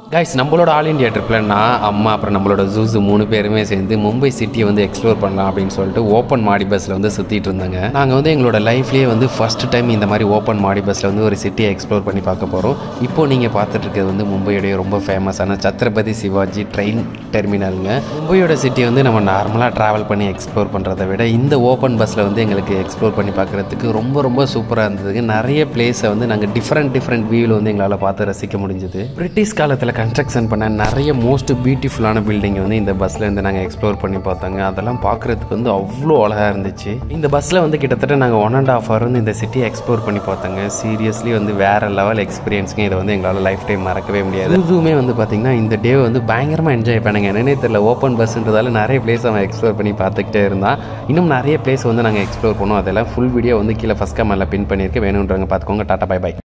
guys நம்மளோட all India ட்ரிப்பில் நான் அம்மா அப்புறம் நம்மளோட ஜூஸு மூணு பேருமே சேர்ந்து மும்பை சிட்டியை வந்து எக்ஸ்ப்ளோர் பண்ணலாம் அப்படின்னு சொல்லிட்டு ஓப்பன் மாடி பஸ்ஸில் வந்து சுற்றிட்டு இருந்தாங்க நாங்கள் வந்து எங்களோட லைஃப்லேயே வந்து ஃபர்ஸ்ட் டைம் இந்த மாதிரி ஓப்பன் மாடி பஸ்ஸில் வந்து ஒரு சிட்டியை எக்ஸ்ப்ளோர் பண்ணி பார்க்க போகிறோம் இப்போ நீங்கள் பார்த்துட்டு இருக்கிறது வந்து மும்பையோடைய ரொம்ப ஃபேமஸான சத்ரபதி சிவாஜி ட்ரெயின் டெர்மினலுங்க மும்பையோட சிட்டியை வந்து நம்ம நார்மலாக ட்ராவல் பண்ணி எக்ஸ்ப்ளோர் பண்ணுறதை விட இந்த ஓப்பன் பஸ்ஸில் வந்து எங்களுக்கு எக்ஸ்ப்ளோர் பண்ணி பார்க்குறதுக்கு ரொம்ப ரொம்ப சூப்பராக இருந்ததுங்க நிறைய பிளேஸை வந்து நாங்கள் டிஃப்ரெண்ட் டிஃப்ரெண்ட் வியூவில் வந்து எங்களால் பார்த்து ரசிக்க முடிஞ்சது பிரிட்டிஷ் காலத்தில் கன்ஸ்ட்ரக்ஷன் பண்ண நிறைய மோஸ்ட் பியூட்டிஃபுல்லான பில்டிங் வந்து இந்த பஸ்ஸில் இருந்து நாங்கள் எக்ஸ்ப்ளோர் பண்ணி பார்த்தாங்க அதெல்லாம் பார்க்குறதுக்கு வந்து அவ்வளோ அழகாக இருந்துச்சு இந்த பஸ்ஸில் வந்து கிட்டத்தட்ட நாங்கள் ஒன் அண்ட் ஆஃப் ஹவர் வந்து இந்த சிட்டியை எக்ஸ்ப்ளோர் பண்ணி பார்த்தாங்க சீரியஸ்லி வந்து வேறு லெவல் எக்ஸ்பீரியன்ஸுங்க இதை வந்து எங்களால் லைஃப் டைம் மறக்கவே முடியாது ஜூமே வந்து பார்த்திங்கன்னா இந்த டே வந்து பயங்கரமாக என்ஜாய் பண்ணுங்க என்னன்னே தெரியல ஓப்பன் பஸ்ன்றதால நிறைய பிளேஸ் அவன் எக்ஸ்ப்ளோர் பண்ணி பார்த்துக்கிட்டே இருந்தான் இன்னும் நிறைய பிளேஸ் வந்து நாங்கள் எக்ஸ்ப்ளோர் பண்ணோம் அதெல்லாம் ஃபுல் வீடியோ வந்து கீழே ஃபஸ்ட் கமெண்ட்டில் பின் பண்ணியிருக்கேன் வேணுன்றவங்க பார்த்துக்கோங்க டாட்டா பை பை